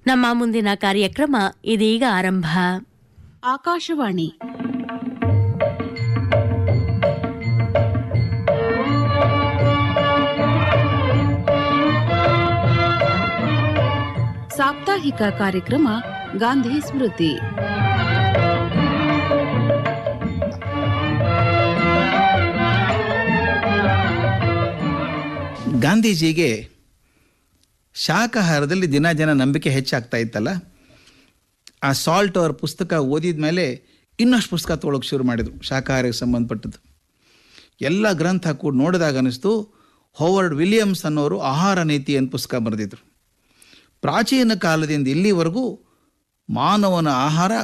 ನಮ್ಮ ಮುಂದಿನ ಕಾರ್ಯಕ್ರಮ ಇದೀಗ ಆರಂಭ ಆಕಾಶವಾಣಿ ಸಾಪ್ತಾಹಿಕ ಕಾರ್ಯಕ್ರಮ ಗಾಂಧಿ ಸ್ಮೃತಿ ಗಾಂಧೀಜಿಗೆ ಶಾಕಾಹಾರದಲ್ಲಿ ದಿನ ಜನ ನಂಬಿಕೆ ಹೆಚ್ಚಾಗ್ತಾ ಇತ್ತಲ್ಲ ಆ ಸಾಲ್ಟ್ ಅವ್ರ ಪುಸ್ತಕ ಓದಿದ ಮೇಲೆ ಇನ್ನಷ್ಟು ಪುಸ್ತಕ ತೊಗೊಳಕ್ಕೆ ಶುರು ಮಾಡಿದರು ಶಾಕಾಹಾರಕ್ಕೆ ಸಂಬಂಧಪಟ್ಟದ್ದು ಎಲ್ಲ ಗ್ರಂಥ ಕೂಡ ನೋಡಿದಾಗ ಅನ್ನಿಸ್ತು ಹೋವರ್ಡ್ ವಿಲಿಯಮ್ಸ್ ಅನ್ನೋರು ಆಹಾರ ನೀತಿ ಅಂತ ಪುಸ್ತಕ ಬರೆದಿದ್ರು ಪ್ರಾಚೀನ ಕಾಲದಿಂದ ಇಲ್ಲಿವರೆಗೂ ಮಾನವನ ಆಹಾರ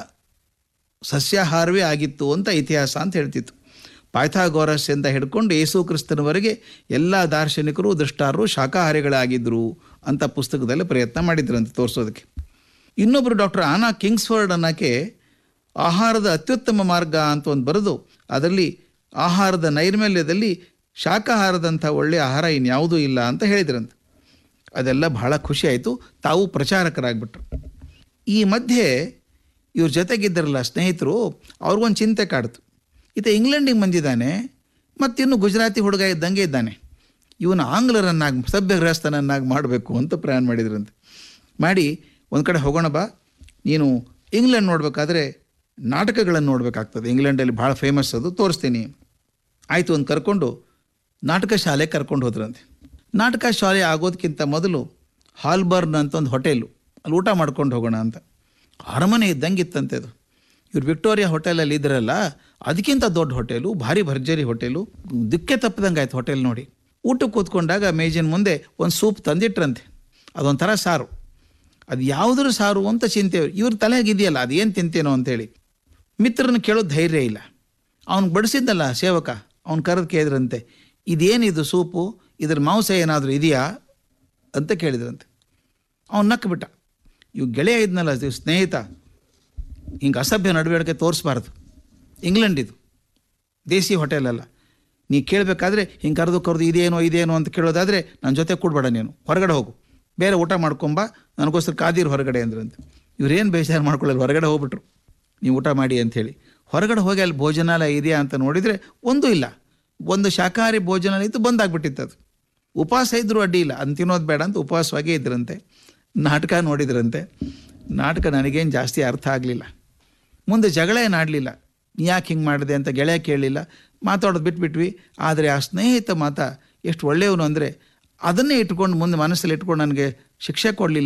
ಸಸ್ಯಾಹಾರವೇ ಆಗಿತ್ತು ಅಂತ ಇತಿಹಾಸ ಅಂತ ಹೇಳ್ತಿತ್ತು ಪಾಯ್ಥಾಗೋರಸ್ ಅಂತ ಹಿಡ್ಕೊಂಡು ಯೇಸು ಕ್ರಿಸ್ತನವರೆಗೆ ಎಲ್ಲ ದಾರ್ಶನಿಕರು ದೃಷ್ಟಾರರು ಶಾಕಾಹಾರಿಗಳಾಗಿದ್ದರು ಅಂತ ಪುಸ್ತಕದಲ್ಲಿ ಪ್ರಯತ್ನ ಮಾಡಿದ್ರು ಅಂತ ತೋರಿಸೋದಕ್ಕೆ ಇನ್ನೊಬ್ಬರು ಡಾಕ್ಟರ್ ಆನಾ ಕಿಂಗ್ಸ್ಫರ್ಡ್ ಅನ್ನೋಕ್ಕೆ ಆಹಾರದ ಅತ್ಯುತ್ತಮ ಮಾರ್ಗ ಅಂತ ಒಂದು ಬರೆದು ಅದರಲ್ಲಿ ಆಹಾರದ ನೈರ್ಮಲ್ಯದಲ್ಲಿ ಶಾಕಾಹಾರದಂಥ ಒಳ್ಳೆಯ ಆಹಾರ ಇನ್ಯಾವುದೂ ಇಲ್ಲ ಅಂತ ಹೇಳಿದ್ರಂತೆ ಅದೆಲ್ಲ ಬಹಳ ಖುಷಿ ಆಯಿತು ತಾವು ಪ್ರಚಾರಕರಾಗ್ಬಿಟ್ರು ಈ ಮಧ್ಯೆ ಇವ್ರ ಜೊತೆಗಿದ್ದರಲ್ಲ ಸ್ನೇಹಿತರು ಅವ್ರಿಗೊಂದು ಚಿಂತೆ ಕಾಡ್ತು ಈತ ಇಂಗ್ಲೆಂಡಿಗೆ ಬಂದಿದ್ದಾನೆ ಮತ್ತಿನ್ನು ಗುಜರಾತಿ ಹುಡುಗ ಇದ್ದಂಗೆ ಇದ್ದಾನೆ ಇವನು ಆಂಗ್ಲರನ್ನಾಗಿ ಸಭ್ಯ ಗೃಹಸ್ಥನನ್ನಾಗಿ ಮಾಡಬೇಕು ಅಂತ ಪ್ಲ್ಯಾನ್ ಮಾಡಿದ್ರಂತೆ ಮಾಡಿ ಒಂದು ಕಡೆ ಹೋಗೋಣ ಬಾ ನೀನು ಇಂಗ್ಲೆಂಡ್ ನೋಡಬೇಕಾದ್ರೆ ನಾಟಕಗಳನ್ನು ನೋಡಬೇಕಾಗ್ತದೆ ಇಂಗ್ಲೆಂಡಲ್ಲಿ ಭಾಳ ಫೇಮಸ್ ಅದು ತೋರಿಸ್ತೀನಿ ಆಯಿತು ಒಂದು ಕರ್ಕೊಂಡು ನಾಟಕ ಶಾಲೆ ಕರ್ಕೊಂಡು ಹೋದ್ರಂತೆ ನಾಟಕ ಶಾಲೆ ಆಗೋದಕ್ಕಿಂತ ಮೊದಲು ಹಾಲ್ಬರ್ನ್ ಅಂತ ಒಂದು ಹೋಟೆಲು ಅಲ್ಲಿ ಊಟ ಮಾಡ್ಕೊಂಡು ಹೋಗೋಣ ಅಂತ ಅರಮನೆ ಇದ್ದಂಗೆ ಇತ್ತಂತೆ ಅದು ಇವ್ರು ವಿಕ್ಟೋರಿಯಾ ಹೋಟೆಲಲ್ಲಿ ಇದ್ರಲ್ಲ ಅದಕ್ಕಿಂತ ದೊಡ್ಡ ಹೋಟೆಲು ಭಾರಿ ಭರ್ಜರಿ ಹೋಟೆಲು ದಿಕ್ಕೆ ತಪ್ಪದಂಗೆ ಆಯ್ತು ಹೋಟೆಲ್ ನೋಡಿ ಊಟಕ್ಕೆ ಕೂತ್ಕೊಂಡಾಗ ಮೇಜಿನ ಮುಂದೆ ಒಂದು ಸೂಪ್ ತಂದಿಟ್ರಂತೆ ಅದೊಂಥರ ಸಾರು ಅದು ಯಾವುದ್ರ ಸಾರು ಅಂತ ಚಿಂತೆ ಇವ್ರ ತಲೆಗಿದೆಯಲ್ಲ ಅದೇನು ತಿಂತೇನೋ ಅಂತೇಳಿ ಮಿತ್ರನ ಕೇಳೋದು ಧೈರ್ಯ ಇಲ್ಲ ಅವ್ನು ಬಡಿಸಿದ್ದಲ್ಲ ಸೇವಕ ಅವ್ನು ಕರೆದು ಕೇಳಿದ್ರಂತೆ ಇದೇನಿದು ಸೂಪು ಇದ್ರ ಮಾಂಸ ಏನಾದರೂ ಇದೆಯಾ ಅಂತ ಕೇಳಿದ್ರಂತೆ ಅವ್ನು ನಕ್ಬಿಟ್ಟ ಇವು ಗೆಳೆಯ ಇದ್ನಲ್ಲ ಇವ್ ಸ್ನೇಹಿತ ಹಿಂಗೆ ಅಸಭ್ಯ ನಡವಳಿಕೆ ತೋರಿಸ್ಬಾರ್ದು ಇಂಗ್ಲೆಂಡ್ ಇದು ದೇಸಿ ಹೋಟೆಲ್ ಅಲ್ಲ ನೀ ಕೇಳಬೇಕಾದ್ರೆ ಹಿಂಗೆ ಕರೆದು ಕರೆದು ಇದೇನೋ ಇದೇನೋ ಅಂತ ಕೇಳೋದಾದರೆ ನನ್ನ ಜೊತೆ ಕೂಡ್ಬೇಡ ನೀನು ಹೊರಗಡೆ ಹೋಗು ಬೇರೆ ಊಟ ಮಾಡ್ಕೊಂಬ ನನಗೋಸ್ಕರ ಕಾದಿರು ಹೊರಗಡೆ ಅಂದ್ರಂತೆ ಇವ್ರೇನು ಬೇಜಾರು ಮಾಡ್ಕೊಳ್ಳಲ್ಲ ಹೊರಗಡೆ ಹೋಗ್ಬಿಟ್ರು ನೀವು ಊಟ ಮಾಡಿ ಅಂಥೇಳಿ ಹೊರಗಡೆ ಹೋಗಿ ಅಲ್ಲಿ ಭೋಜನಾಲಯ ಇದೆಯಾ ಅಂತ ನೋಡಿದರೆ ಒಂದೂ ಇಲ್ಲ ಒಂದು ಶಾಕಾಹಾರಿ ಭೋಜನಾಲಯ ಇತ್ತು ಬಂದಾಗ್ಬಿಟ್ಟಿತ್ತು ಅದು ಉಪವಾಸ ಇದ್ದರೂ ಅಡ್ಡಿ ಇಲ್ಲ ಅಂತ ತಿನ್ನೋದು ಬೇಡ ಅಂತ ಉಪವಾಸವಾಗೇ ಇದ್ರಂತೆ ನಾಟಕ ನೋಡಿದ್ರಂತೆ ನಾಟಕ ನನಗೇನು ಜಾಸ್ತಿ ಅರ್ಥ ಆಗಲಿಲ್ಲ ಮುಂದೆ ಜಗಳ ಏನು ಆಡಲಿಲ್ಲ ನೀ ಯಾಕೆ ಹಿಂಗೆ ಮಾಡಿದೆ ಅಂತ ಗೆಳೆಯ ಕೇಳಲಿಲ್ಲ ಮಾತಾಡೋದು ಬಿಟ್ಬಿಟ್ವಿ ಆದರೆ ಆ ಸ್ನೇಹಿತ ಮಾತ ಎಷ್ಟು ಒಳ್ಳೆಯವನು ಅಂದರೆ ಅದನ್ನೇ ಇಟ್ಕೊಂಡು ಮುಂದೆ ಮನಸ್ಸಲ್ಲಿ ಇಟ್ಕೊಂಡು ನನಗೆ ಶಿಕ್ಷೆ ಕೊಡಲಿಲ್ಲ